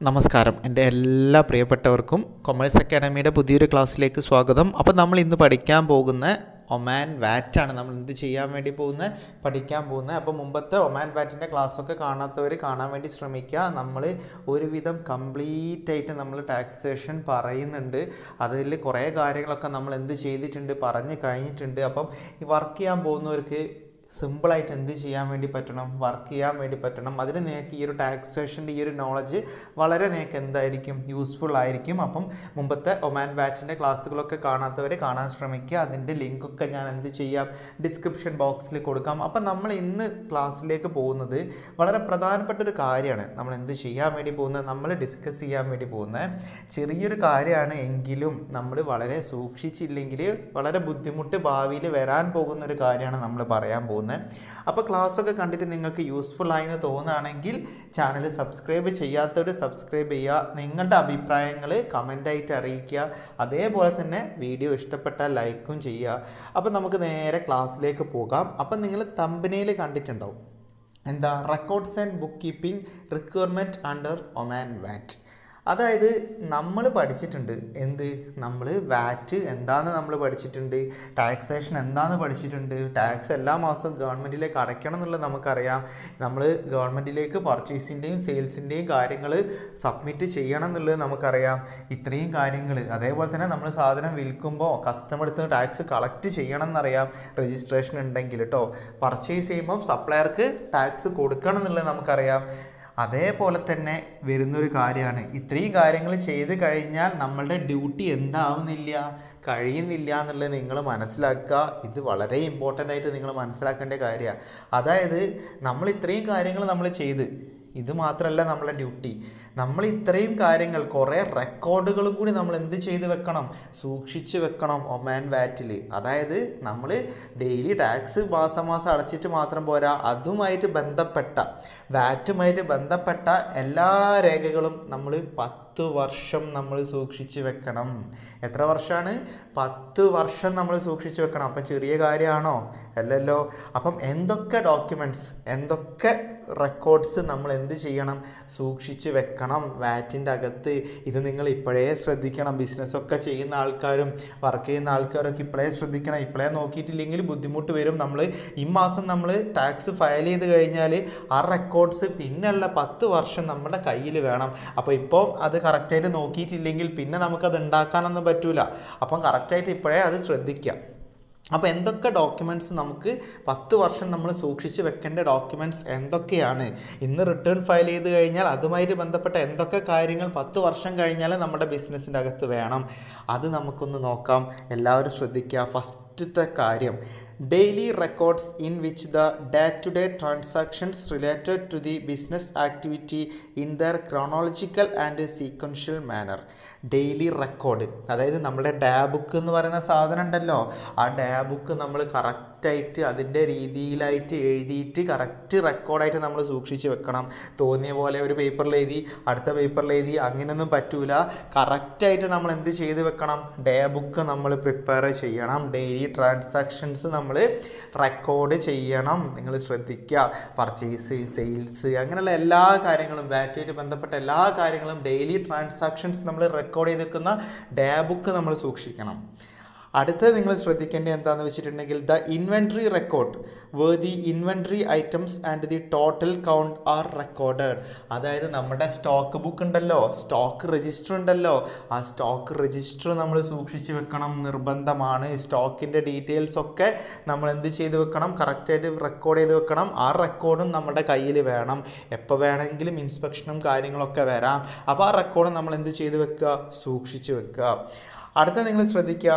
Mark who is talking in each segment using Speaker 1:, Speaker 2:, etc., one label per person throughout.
Speaker 1: നമസ്കാരം എൻ്റെ എല്ലാ പ്രിയപ്പെട്ടവർക്കും കൊമേഴ്സ് അക്കാഡമിയുടെ പുതിയൊരു ക്ലാസ്സിലേക്ക് സ്വാഗതം അപ്പോൾ നമ്മൾ ഇന്ന് പഠിക്കാൻ പോകുന്ന ഒമാൻ വാറ്റാണ് നമ്മൾ എന്ത് ചെയ്യാൻ വേണ്ടി പോകുന്നത് പഠിക്കാൻ പോകുന്നത് അപ്പോൾ മുമ്പത്തെ ഒമാൻ വാറ്റിൻ്റെ ക്ലാസ്സൊക്കെ കാണാത്തവർ കാണാൻ വേണ്ടി ശ്രമിക്കുക നമ്മൾ ഒരുവിധം കംപ്ലീറ്റ് ആയിട്ട് നമ്മൾ ടാക്സേഷൻ പറയുന്നുണ്ട് അതിൽ കുറേ കാര്യങ്ങളൊക്കെ നമ്മൾ എന്ത് ചെയ്തിട്ടുണ്ട് പറഞ്ഞ് കഴിഞ്ഞിട്ടുണ്ട് അപ്പം ഈ വർക്ക് ചെയ്യാൻ പോകുന്നവർക്ക് സിമ്പിളായിട്ട് എന്ത് ചെയ്യാൻ വേണ്ടി പറ്റണം വർക്ക് ചെയ്യാൻ വേണ്ടി പറ്റണം അതിന് നിങ്ങൾക്ക് ഈ ഒരു ടാക്സേഷൻ്റെ ഈ ഒരു നോളജ് വളരെ നിങ്ങൾക്ക് എന്തായിരിക്കും യൂസ്ഫുൾ ആയിരിക്കും അപ്പം മുമ്പത്തെ ഒമാൻ ബാറ്റിൻ്റെ ക്ലാസ്സുകളൊക്കെ കാണാത്തവർ കാണാൻ ശ്രമിക്കുക അതിൻ്റെ ലിങ്കൊക്കെ ഞാൻ എന്ത് ചെയ്യാം ഡിസ്ക്രിപ്ഷൻ ബോക്സിൽ കൊടുക്കാം അപ്പം നമ്മൾ ഇന്ന് ക്ലാസ്സിലേക്ക് പോകുന്നത് വളരെ പ്രധാനപ്പെട്ട ഒരു കാര്യമാണ് നമ്മൾ എന്ത് ചെയ്യാൻ വേണ്ടി പോകുന്നത് നമ്മൾ ഡിസ്കസ് ചെയ്യാൻ വേണ്ടി പോകുന്നത് ചെറിയൊരു കാര്യമാണ് എങ്കിലും നമ്മൾ വളരെ സൂക്ഷിച്ചില്ലെങ്കിൽ വളരെ ബുദ്ധിമുട്ട് ഭാവിയിൽ വരാൻ പോകുന്ന ഒരു കാര്യമാണ് നമ്മൾ പറയാൻ പോകുന്നത് അപ്പോൾ ക്ലാസ്സൊക്കെ കണ്ടിട്ട് നിങ്ങൾക്ക് യൂസ്ഫുൾ ആയെന്ന് തോന്നുകയാണെങ്കിൽ ചാനൽ സബ്സ്ക്രൈബ് ചെയ്യാത്തവർ സബ്സ്ക്രൈബ് ചെയ്യുക നിങ്ങളുടെ അഭിപ്രായങ്ങൾ കമൻ്റായിട്ട് അറിയിക്കുക അതേപോലെ തന്നെ വീഡിയോ ഇഷ്ടപ്പെട്ടാൽ ലൈക്കും ചെയ്യുക അപ്പോൾ നമുക്ക് നേരെ ക്ലാസ്സിലേക്ക് പോകാം അപ്പം നിങ്ങൾ തമ്പനയിൽ കണ്ടിട്ടുണ്ടാവും എന്താ records and book keeping requirement under Oman VAT അതായത് നമ്മൾ പഠിച്ചിട്ടുണ്ട് എന്ത് നമ്മൾ വാറ്റ് എന്താണെന്ന് നമ്മൾ പഠിച്ചിട്ടുണ്ട് ടാക്സേഷൻ എന്താണെന്ന് പഠിച്ചിട്ടുണ്ട് ടാക്സ് എല്ലാ മാസവും ഗവൺമെൻറ്റിലേക്ക് അടയ്ക്കണം എന്നുള്ളത് നമുക്കറിയാം നമ്മൾ ഗവൺമെൻറ്റിലേക്ക് പർച്ചേസിൻ്റെയും സെയിൽസിൻ്റെയും കാര്യങ്ങൾ സബ്മിറ്റ് ചെയ്യണം എന്നുള്ളത് നമുക്കറിയാം ഇത്രയും കാര്യങ്ങൾ അതേപോലെ തന്നെ നമ്മൾ സാധനം വിൽക്കുമ്പോൾ കസ്റ്റമർ അടുത്ത് ടാക്സ് കളക്ട് ചെയ്യണം എന്നറിയാം രജിസ്ട്രേഷൻ ഉണ്ടെങ്കിൽ കേട്ടോ പർച്ചേസ് ചെയ്യുമ്പോൾ സപ്ലയർക്ക് ടാക്സ് കൊടുക്കണം എന്നുള്ളത് നമുക്കറിയാം അതേപോലെ തന്നെ വരുന്നൊരു കാര്യമാണ് ഇത്രയും കാര്യങ്ങൾ ചെയ്ത് കഴിഞ്ഞാൽ നമ്മളുടെ ഡ്യൂട്ടി എന്താവുന്നില്ല കഴിയുന്നില്ല എന്നുള്ളത് നിങ്ങൾ മനസ്സിലാക്കുക ഇത് വളരെ ഇമ്പോർട്ടൻ്റ് ആയിട്ട് നിങ്ങൾ മനസ്സിലാക്കേണ്ട കാര്യമാണ് അതായത് നമ്മൾ ഇത്രയും കാര്യങ്ങൾ നമ്മൾ ചെയ്ത് ഇത് മാത്രമല്ല നമ്മളെ ഡ്യൂട്ടി നമ്മൾ ഇത്രയും കാര്യങ്ങൾ കുറേ റെക്കോർഡുകളും കൂടി നമ്മൾ എന്ത് ചെയ്ത് വെക്കണം സൂക്ഷിച്ച് വെക്കണം ഒമാൻ വാറ്റിൽ അതായത് നമ്മൾ ഡെയിലി ടാക്സ് മാസം മാസം അടച്ചിട്ട് മാത്രം പോരാ അതുമായിട്ട് ബന്ധപ്പെട്ട വാറ്റുമായിട്ട് ബന്ധപ്പെട്ട എല്ലാ രേഖകളും നമ്മൾ പത്ത് വർഷം നമ്മൾ സൂക്ഷിച്ച് വെക്കണം എത്ര വർഷമാണ് പത്ത് വർഷം നമ്മൾ സൂക്ഷിച്ച് വെക്കണം അപ്പം ചെറിയ കാര്യമാണോ അല്ലല്ലോ അപ്പം എന്തൊക്കെ ഡോക്യുമെൻറ്റ്സ് എന്തൊക്കെ റെക്കോർഡ്സ് നമ്മൾ എന്ത് ചെയ്യണം സൂക്ഷിച്ച് വെക്കണം വാറ്റിൻ്റെ അകത്ത് ഇത് നിങ്ങൾ ഇപ്പോഴേ ശ്രദ്ധിക്കണം ബിസിനസ്സൊക്കെ ചെയ്യുന്ന ആൾക്കാരും വർക്ക് ചെയ്യുന്ന ആൾക്കാരൊക്കെ ഇപ്പോഴേ ശ്രദ്ധിക്കണം ഇപ്പോഴേ നോക്കിയിട്ടില്ലെങ്കിൽ ബുദ്ധിമുട്ട് വരും നമ്മൾ ഈ മാസം നമ്മൾ ടാക്സ് ഫയൽ ചെയ്ത് കഴിഞ്ഞാൽ ആ റെക്കോർഡ്സ് പിന്നെയുള്ള പത്ത് വർഷം നമ്മുടെ കയ്യിൽ വേണം അപ്പോൾ ഇപ്പോൾ അത് കറക്റ്റായിട്ട് നോക്കിയിട്ടില്ലെങ്കിൽ പിന്നെ നമുക്കത് ഉണ്ടാക്കാനൊന്നും പറ്റൂല അപ്പം കറക്റ്റായിട്ട് ഇപ്പോഴേ അത് ശ്രദ്ധിക്കാം അപ്പോൾ എന്തൊക്കെ ഡോക്യുമെൻറ്റ്സ് നമുക്ക് പത്ത് വർഷം നമ്മൾ സൂക്ഷിച്ച് വെക്കേണ്ട ഡോക്യുമെൻറ്റ്സ് എന്തൊക്കെയാണ് ഇന്ന് റിട്ടേൺ ഫയൽ ചെയ്ത് കഴിഞ്ഞാൽ അതുമായിട്ട് ബന്ധപ്പെട്ട എന്തൊക്കെ കാര്യങ്ങൾ പത്ത് വർഷം കഴിഞ്ഞാൽ നമ്മുടെ ബിസിനസ്സിൻ്റെ അകത്ത് വേണം അത് നമുക്കൊന്ന് നോക്കാം എല്ലാവരും ശ്രദ്ധിക്കുക ഫസ്റ്റത്തെ കാര്യം daily records in which the day to day transactions related to the business activity in their chronological and sequential manner daily record അതായത് നമ്മുടെ ഡേ ബുക്ക് എന്ന് പറയുന്ന സാധനം ഉണ്ടല്ലോ ആ ഡേ ബുക്ക് നമ്മൾ കറക്റ്റായിട്ട് അതിൻ്റെ രീതിയിലായിട്ട് എഴുതിയിട്ട് കറക്റ്റ് റെക്കോർഡായിട്ട് നമ്മൾ സൂക്ഷിച്ച് വെക്കണം തോന്നിയ പോലെ ഒരു പേപ്പറിൽ എഴുതി അടുത്ത പേപ്പറിൽ എഴുതി അങ്ങനെയൊന്നും പറ്റൂല കറക്റ്റായിട്ട് നമ്മൾ എന്ത് ചെയ്ത് വെക്കണം ഡേ ബുക്ക് നമ്മൾ പ്രിപ്പയർ ചെയ്യണം ഡെയിലി ട്രാൻസാക്ഷൻസ് നമ്മൾ റെക്കോർഡ് ചെയ്യണം നിങ്ങൾ ശ്രദ്ധിക്കുക പർച്ചേസ് സെയിൽസ് അങ്ങനെയുള്ള എല്ലാ കാര്യങ്ങളും വാറ്റുമായിട്ട് ബന്ധപ്പെട്ട എല്ലാ കാര്യങ്ങളും ഡെയിലി ട്രാൻസാക്ഷൻസ് നമ്മൾ റെക്കോർഡ് ചെയ്ത് വെക്കുന്ന ഡേ ബുക്ക് നമ്മൾ സൂക്ഷിക്കണം അടുത്തത് നിങ്ങൾ ശ്രദ്ധിക്കേണ്ടത് എന്താണെന്ന് വെച്ചിട്ടുണ്ടെങ്കിൽ the inventory record where the inventory items and the total count are recorded അതായത് നമ്മുടെ സ്റ്റോക്ക് ബുക്ക് ഉണ്ടല്ലോ സ്റ്റോക്ക് രജിസ്റ്റർ ഉണ്ടല്ലോ ആ സ്റ്റോക്ക് രജിസ്റ്റർ നമ്മൾ സൂക്ഷിച്ച് വെക്കണം നിർബന്ധമാണ് സ്റ്റോക്കിൻ്റെ ഡീറ്റെയിൽസ് ഒക്കെ നമ്മൾ എന്ത് ചെയ്ത് വെക്കണം കറക്റ്റായിട്ട് റെക്കോർഡ് ചെയ്ത് വെക്കണം ആ റെക്കോർഡും നമ്മുടെ കയ്യിൽ വേണം എപ്പോൾ വേണമെങ്കിലും ഇൻസ്പെക്ഷനും കാര്യങ്ങളൊക്കെ വരാം അപ്പോൾ ആ റെക്കോർഡ് നമ്മൾ എന്ത് ചെയ്ത് വെക്കുക സൂക്ഷിച്ച് വെക്കുക അടുത്ത നിങ്ങൾ ശ്രദ്ധിക്കുക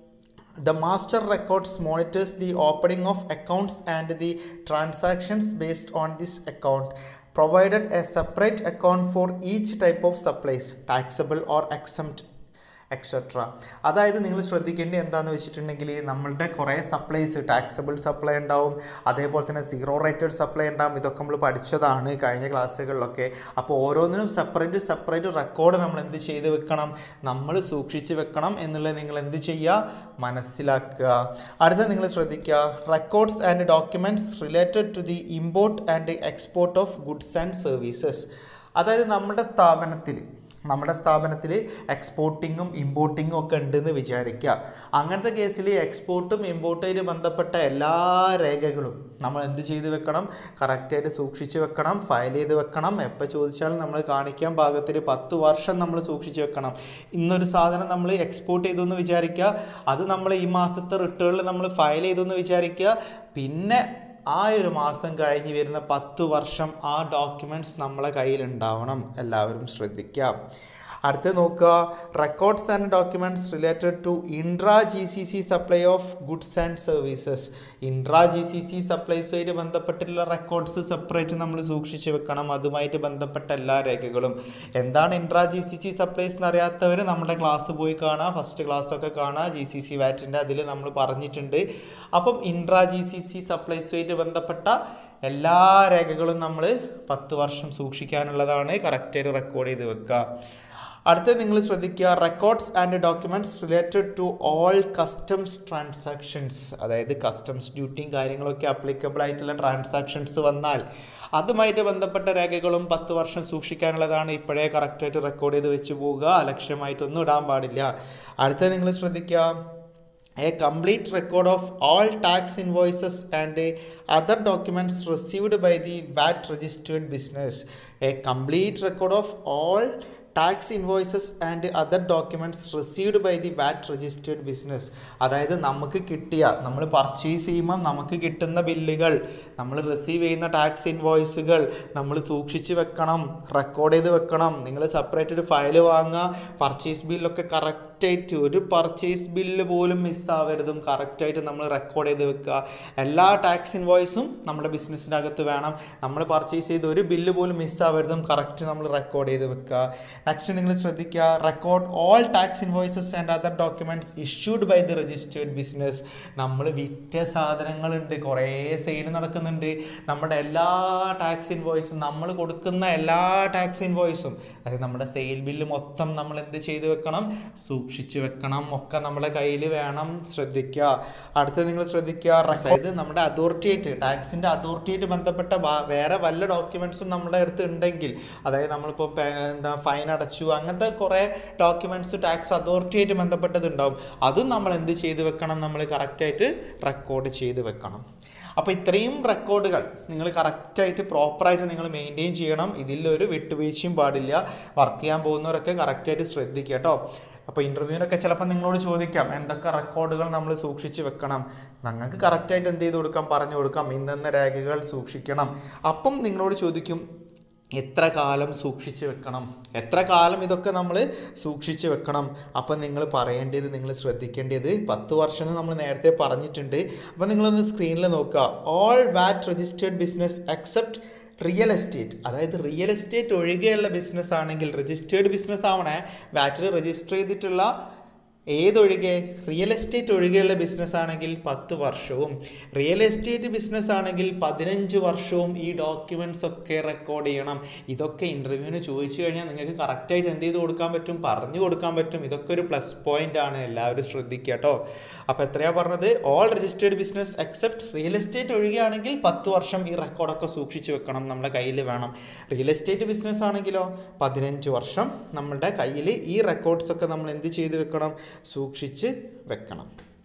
Speaker 1: The master records monitors the opening of accounts and the transactions based on this account, provided a separate account for each type of supplies, taxable or exempt etcetera അതായത് നിങ്ങൾ ശ്രദ്ധിക്കേണ്ടത് എന്താണെന്ന് വെച്ചിട്ടുണ്ടെങ്കിൽ നമ്മളുടെ കുറേ സപ്ലൈസ് ടാക്സബിൾ സപ്ലൈ ഉണ്ടാവും അതേപോലെ തന്നെ സീറോ റേറ്റഡ് സപ്ലൈ ഉണ്ടാവും ഇതൊക്കെ നമ്മൾ പഠിച്ചതാണ് കഴിഞ്ഞ ക്ലാസ്സുകളിലൊക്കെ അപ്പോൾ ഓരോന്നിനും സെപ്പറേറ്റ് സെപ്പറേറ്റ് റെക്കോർഡ് നമ്മൾ എന്ത് ചെയ്ത് വെക്കണം നമ്മൾ സൂക്ഷിച്ച് വെക്കണം എന്നുള്ളത് നിങ്ങൾ എന്ത് ചെയ്യുക മനസ്സിലാക്കുക അടുത്ത നിങ്ങൾ ശ്രദ്ധിക്കുക records and documents related to the import and export of goods and services അതായത് നമ്മുടെ സ്ഥാപനത്തിൽ നമ്മുടെ സ്ഥാപനത്തിൽ എക്സ്പോർട്ടിങ്ങും ഇമ്പോർട്ടിങ്ങും ഒക്കെ ഉണ്ടെന്ന് വിചാരിക്കുക അങ്ങനത്തെ കേസിൽ എക്സ്പോർട്ടും ഇമ്പോർട്ടുമായിട്ട് ബന്ധപ്പെട്ട എല്ലാ രേഖകളും നമ്മൾ എന്ത് ചെയ്ത് വെക്കണം കറക്റ്റായിട്ട് സൂക്ഷിച്ച് വെക്കണം ഫയൽ ചെയ്ത് വെക്കണം എപ്പോൾ ചോദിച്ചാലും നമ്മൾ കാണിക്കാൻ പാകത്തിൽ പത്ത് വർഷം നമ്മൾ സൂക്ഷിച്ച് വെക്കണം ഇന്നൊരു സാധനം നമ്മൾ എക്സ്പോർട്ട് ചെയ്തു എന്ന് വിചാരിക്കുക അത് നമ്മൾ ഈ മാസത്തെ റിട്ടേണിൽ നമ്മൾ ഫയൽ ചെയ്തു എന്ന് വിചാരിക്കുക പിന്നെ ആ ഒരു മാസം കഴിഞ്ഞ് വരുന്ന പത്ത് വർഷം ആ ഡോക്യുമെൻറ്റ്സ് നമ്മളെ കയ്യിലുണ്ടാവണം എല്ലാവരും ശ്രദ്ധിക്കുക അടുത്ത് നോക്കുക records and documents related to intra G C C supply of goods and services intra G C C സപ്ലൈസുമായിട്ട് ബന്ധപ്പെട്ടിട്ടുള്ള റെക്കോർഡ്സ് സെപ്പറേറ്റ് നമ്മൾ സൂക്ഷിച്ച് വെക്കണം അതുമായിട്ട് ബന്ധപ്പെട്ട എല്ലാ രേഖകളും എന്താണ് intra G C C supplies എന്നറിയാത്തവർ നമ്മുടെ ക്ലാസ് പോയി കാണുക ഫസ്റ്റ് ക്ലാസ്സൊക്കെ കാണുക ജി സി സി വാറ്റിൻ്റെ അതിൽ നമ്മൾ പറഞ്ഞിട്ടുണ്ട് അപ്പം ഇൻട്രാ ജി സി സി സപ്ലൈസുമായിട്ട് ബന്ധപ്പെട്ട എല്ലാ രേഖകളും നമ്മൾ പത്ത് വർഷം സൂക്ഷിക്കാനുള്ളതാണ് കറക്റ്റായിട്ട് റെക്കോർഡ് ചെയ്ത് വെക്കുക അടുത്തത് നിങ്ങൾ ശ്രദ്ധിക്കുക records and documents related to all customs transactions അതായത് കസ്റ്റംസ് ഡ്യൂട്ടിയും കാര്യങ്ങളൊക്കെ അപ്ലിക്കബിൾ ആയിട്ടുള്ള ട്രാൻസാക്ഷൻസ് വന്നാൽ അതുമായിട്ട് ബന്ധപ്പെട്ട രേഖകളും പത്ത് വർഷം സൂക്ഷിക്കാനുള്ളതാണ് ഇപ്പോഴേ കറക്റ്റായിട്ട് റെക്കോർഡ് ചെയ്ത് വെച്ച് പോവുക അലക്ഷ്യമായിട്ടൊന്നും ഇടാൻ പാടില്ല അടുത്തത് നിങ്ങൾ ശ്രദ്ധിക്കുക a complete record of all tax invoices and uh, other documents received by the VAT registered business. A complete record of all tax invoices and other documents received by the VAT registered business. അതായത് നമുക്ക് കിട്ടിയ നമ്മൾ purchase ചെയ്യുമ്പോൾ നമുക്ക് കിട്ടുന്ന ബില്ലുകൾ നമ്മൾ receive ചെയ്യുന്ന ടാക്സ് ഇൻവോയ്സുകൾ നമ്മൾ സൂക്ഷിച്ച് വെക്കണം റെക്കോർഡ് ചെയ്ത് വെക്കണം നിങ്ങൾ സെപ്പറേറ്റ് ഒരു ഫയൽ വാങ്ങുക പർച്ചേസ് ബില്ലൊക്കെ കറക്റ്റായിട്ട് ഒരു പർച്ചേസ് ബില്ല് പോലും മിസ്സാവരുതും കറക്റ്റായിട്ട് നമ്മൾ റെക്കോർഡ് ചെയ്ത് വെക്കുക എല്ലാ ടാക്സ് ഇൻവോയ്സും നമ്മുടെ ബിസിനസ്സിൻ്റെ അകത്ത് വേണം നമ്മൾ പർച്ചേസ് ചെയ്ത ഒരു ബില്ല് പോലും മിസ്സാവരുതും കറക്റ്റ് നമ്മൾ റെക്കോർഡ് ചെയ്ത് വെക്കുക നെക്സ്റ്റ് നിങ്ങൾ ശ്രദ്ധിക്കുക record all tax invoices and other documents issued by the registered business നമ്മൾ വിറ്റ സാധനങ്ങളുണ്ട് കുറേ സെയിൽ നടക്കുന്നുണ്ട് നമ്മുടെ എല്ലാ ടാക്സ് ഇൻവോയ്സും നമ്മൾ കൊടുക്കുന്ന എല്ലാ ടാക്സ് ഇൻവോയ്സും അതായത് നമ്മുടെ സെയിൽ ബില്ല് മൊത്തം നമ്മൾ എന്ത് ചെയ്ത് വെക്കണം സൂക്ഷിച്ച് വെക്കണം ഒക്കെ നമ്മുടെ കയ്യിൽ വേണം ശ്രദ്ധിക്കുക അടുത്തത് നിങ്ങൾ ശ്രദ്ധിക്കുക അതായത് നമ്മുടെ അതോറിറ്റിയായിട്ട് ടാക്സിൻ്റെ അതോറിറ്റിയായിട്ട് ബന്ധപ്പെട്ട ബാ- വേറെ വല്ല ഡോക്യുമെൻറ്റ്സും നമ്മുടെ അടുത്ത് ഉണ്ടെങ്കിൽ അതായത് നമ്മളിപ്പോൾ പേ- എന്താ ഫൈൻ അടച്ചു അങ്ങനത്തെ കുറേ ഡോക്യുമെൻറ്റ്സ് ടാക്സ് അതോറിറ്റിയായിട്ട് ബന്ധപ്പെട്ടത് ഉണ്ടാവും അതും നമ്മൾ എന്ത് ചെയ്ത് വെക്കണം നമ്മൾ കറക്റ്റായിട്ട് റെക്കോർഡ് ചെയ്ത് വെക്കണം അപ്പോൾ ഇത്രയും റെക്കോർഡുകൾ നിങ്ങൾ കറക്റ്റായിട്ട് പ്രോപ്പറായിട്ട് നിങ്ങൾ മെയിൻറ്റെയിൻ ചെയ്യണം ഇതിലൊരു വിട്ടുവീഴ്ചയും പാടില്ല വർക്ക് ചെയ്യാൻ പോകുന്നവരൊക്കെ കറക്റ്റായിട്ട് ശ്രദ്ധിക്കുക കേട്ടോ അപ്പോൾ ഇൻ്റർവ്യൂവിനൊക്കെ ചിലപ്പോൾ നിങ്ങളോട് ചോദിക്കാം എന്തൊക്കെ റെക്കോർഡുകൾ നമ്മൾ സൂക്ഷിച്ച് വെക്കണം ഞങ്ങൾക്ക് കറക്റ്റായിട്ട് എന്ത് ചെയ്ത് കൊടുക്കാം പറഞ്ഞു കൊടുക്കാം ഇന്നെന്ന രേഖകൾ സൂക്ഷിക്കണം അപ്പം നിങ്ങളോട് ചോദിക്കും എത്ര കാലം സൂക്ഷിച്ച് വെക്കണം എത്ര കാലം ഇതൊക്കെ നമ്മൾ സൂക്ഷിച്ച് വെക്കണം അപ്പം നിങ്ങൾ പറയേണ്ടത് നിങ്ങൾ ശ്രദ്ധിക്കേണ്ടത് പത്ത് വർഷം എന്ന് നമ്മൾ നേരത്തെ പറഞ്ഞിട്ടുണ്ട് അപ്പം നിങ്ങളൊന്ന് സ്ക്രീനിൽ നോക്കുക all VAT registered business accept real estate അതായത് റിയൽ എസ്റ്റേറ്റ് ഒഴികെയുള്ള ബിസിനസ് ആണെങ്കിൽ രജിസ്റ്റേർഡ് ബിസിനസ് ആവണേ വാറ്റിൽ രജിസ്റ്റർ ചെയ്തിട്ടുള്ള ഏതൊഴികെ റിയൽ എസ്റ്റേറ്റ് ഒഴികെയുള്ള ബിസിനസ് ആണെങ്കിൽ പത്ത് വർഷവും റിയൽ എസ്റ്റേറ്റ് ബിസിനസ് ആണെങ്കിൽ പതിനഞ്ച് വർഷവും ഈ ഡോക്യുമെൻറ്റ്സ് ഒക്കെ റെക്കോർഡ് ചെയ്യണം ഇതൊക്കെ ഇൻ്റർവ്യൂവിന് ചോദിച്ചു കഴിഞ്ഞാൽ നിങ്ങൾക്ക് കറക്റ്റായിട്ട് എന്ത് ചെയ്ത് കൊടുക്കാൻ പറ്റും പറഞ്ഞു കൊടുക്കാൻ പറ്റും ഇതൊക്കെ ഒരു പ്ലസ് പോയിന്റ് ആണ് എല്ലാവരും ശ്രദ്ധിക്കുക കേട്ടോ അപ്പോൾ എത്രയാ പറഞ്ഞത് all registered business except real estate ഒഴികെയാണെങ്കിൽ പത്ത് വർഷം ഈ റെക്കോർഡൊക്കെ സൂക്ഷിച്ച് വെക്കണം നമ്മുടെ കയ്യിൽ വേണം റിയൽ എസ്റ്റേറ്റ് ബിസിനസ് ആണെങ്കിലോ പതിനഞ്ച് വർഷം നമ്മുടെ കയ്യിൽ ഈ റെക്കോർഡ്സ് ഒക്കെ നമ്മൾ എന്ത് ചെയ്ത് വെക്കണം സൂക്ഷിച്ച് വെക്കണം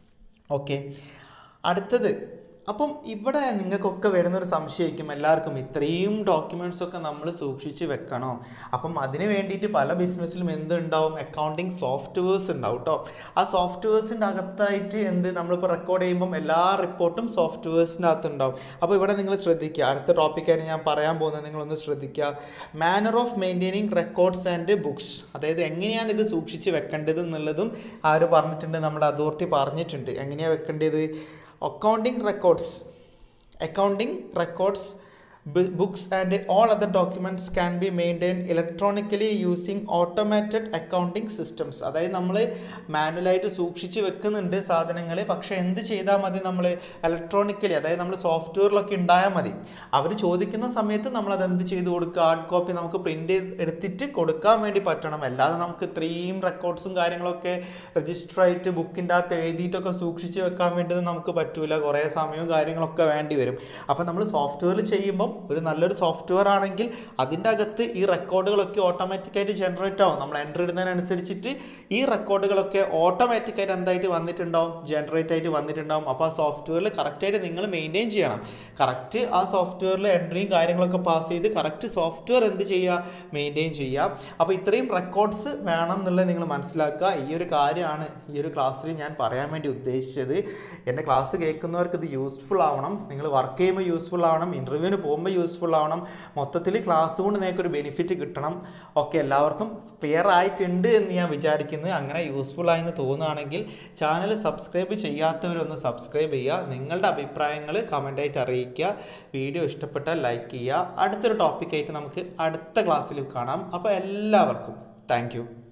Speaker 1: ഓക്കെ അടുത്തത് അപ്പം ഇവിടെ നിങ്ങൾക്കൊക്കെ വരുന്നൊരു സംശയമായിരിക്കും എല്ലാവർക്കും ഇത്രയും ഡോക്യുമെൻറ്റ്സ് ഒക്കെ നമ്മൾ സൂക്ഷിച്ച് വെക്കണോ അപ്പം അതിന് വേണ്ടിയിട്ട് പല ബിസിനസ്സിലും എന്തുണ്ടാവും അക്കൗണ്ടിങ് സോഫ്റ്റ്വെയർസ് ഉണ്ടാവും കേട്ടോ ആ സോഫ്റ്റ്വെയർസിൻ്റെ അകത്തായിട്ട് എന്ത് നമ്മളിപ്പോൾ റെക്കോർഡ് ചെയ്യുമ്പം എല്ലാ റിപ്പോർട്ടും സോഫ്റ്റ്വെയർസിൻ്റെ അകത്ത് ഉണ്ടാവും അപ്പോൾ ഇവിടെ നിങ്ങൾ ശ്രദ്ധിക്കുക അടുത്ത ടോപ്പിക്കായിട്ട് ഞാൻ പറയാൻ പോകുന്നത് നിങ്ങളൊന്ന് ശ്രദ്ധിക്കുക manner of maintaining records and books അതായത് എങ്ങനെയാണ് ഇത് സൂക്ഷിച്ച് വെക്കേണ്ടത് എന്നുള്ളതും ആര് പറഞ്ഞിട്ടുണ്ട് നമ്മുടെ അതോറിറ്റി പറഞ്ഞിട്ടുണ്ട് എങ്ങനെയാണ് വെക്കേണ്ടത് accounting records accounting records books and all other documents can be maintain electronically using automated accounting systems അതായത് നമ്മൾ മാനുവലായിട്ട് സൂക്ഷിച്ച് വെക്കുന്നുണ്ട് സാധനങ്ങൾ പക്ഷേ എന്ത് ചെയ്താൽ മതി നമ്മൾ ഇലക്ട്രോണിക്കലി അതായത് നമ്മൾ സോഫ്റ്റ്വെയറിലൊക്കെ ഉണ്ടായാൽ മതി അവർ ചോദിക്കുന്ന സമയത്ത് നമ്മൾ അത് എന്ത് ചെയ്ത് കൊടുക്കുക ഹാർഡ് കോപ്പി നമുക്ക് പ്രിൻ്റ് എടുത്തിട്ട് കൊടുക്കാൻ വേണ്ടി പറ്റണം അല്ലാതെ നമുക്ക് ഇത്രയും റെക്കോർഡ്സും കാര്യങ്ങളൊക്കെ രജിസ്റ്റർ ആയിട്ട് ബുക്കിൻ്റെ അകത്ത് എഴുതിയിട്ടൊക്കെ സൂക്ഷിച്ച് വെക്കാൻ വേണ്ടി നമുക്ക് പറ്റൂല കുറേ സമയവും കാര്യങ്ങളൊക്കെ വേണ്ടി വരും അപ്പോൾ നമ്മൾ സോഫ്റ്റ്വെയറിൽ ചെയ്യുമ്പോൾ ഒരു നല്ലൊരു സോഫ്റ്റ്വെയർ ആണെങ്കിൽ അതിൻ്റെ അകത്ത് ഈ റെക്കോർഡുകളൊക്കെ ഓട്ടോമാറ്റിക്കായിട്ട് ജനറേറ്റ് ആവും നമ്മൾ എൻ്റർ ഇടുന്നതിനനുസരിച്ചിട്ട് ഈ റെക്കോർഡുകളൊക്കെ ഓട്ടോമാറ്റിക്കായിട്ട് എന്തായിട്ട് വന്നിട്ടുണ്ടാവും ജനറേറ്റ് ആയിട്ട് വന്നിട്ടുണ്ടാവും അപ്പോൾ ആ സോഫ്റ്റ്വെയറിൽ കറക്റ്റായിട്ട് നിങ്ങൾ മെയിൻറ്റെയിൻ ചെയ്യണം കറക്റ്റ് ആ സോഫ്റ്റ്വെയറിൽ എൻട്രിയും കാര്യങ്ങളൊക്കെ പാസ് ചെയ്ത് കറക്റ്റ് സോഫ്റ്റ്വെയർ എന്ത് ചെയ്യുക മെയിൻറ്റെയിൻ ചെയ്യുക അപ്പോൾ ഇത്രയും റെക്കോർഡ്സ് വേണം എന്നുള്ളത് നിങ്ങൾ മനസ്സിലാക്കുക ഈ ഒരു കാര്യമാണ് ഈ ഒരു ക്ലാസ്സിൽ ഞാൻ പറയാൻ വേണ്ടി ഉദ്ദേശിച്ചത് എൻ്റെ ക്ലാസ് കേൾക്കുന്നവർക്ക് ഇത് യൂസ്ഫുൾ ആവണം നിങ്ങൾ വർക്ക് ചെയ്യുമ്പോൾ യൂസ്ഫുൾ ആവണം ഇൻ്റർവ്യൂവിന് പോകുമ്പോൾ യൂസ്ഫുൾ ആവണം മൊത്തത്തിൽ ക്ലാസ് കൊണ്ട് നിങ്ങൾക്കൊരു ബെനിഫിറ്റ് കിട്ടണം ഒക്കെ എല്ലാവർക്കും ക്ലിയർ ആയിട്ടുണ്ട് എന്ന് ഞാൻ വിചാരിക്കുന്നു അങ്ങനെ യൂസ്ഫുൾ ആയെന്ന് തോന്നുകയാണെങ്കിൽ ചാനൽ സബ്സ്ക്രൈബ് ചെയ്യാത്തവരൊന്ന് സബ്സ്ക്രൈബ് ചെയ്യുക നിങ്ങളുടെ അഭിപ്രായങ്ങൾ കമൻ്റായിട്ട് അറിയിക്കുക വീഡിയോ ഇഷ്ടപ്പെട്ടാൽ ലൈക്ക് ചെയ്യുക അടുത്തൊരു ടോപ്പിക്കായിട്ട് നമുക്ക് അടുത്ത ക്ലാസ്സിൽ കാണാം അപ്പോൾ എല്ലാവർക്കും താങ്ക്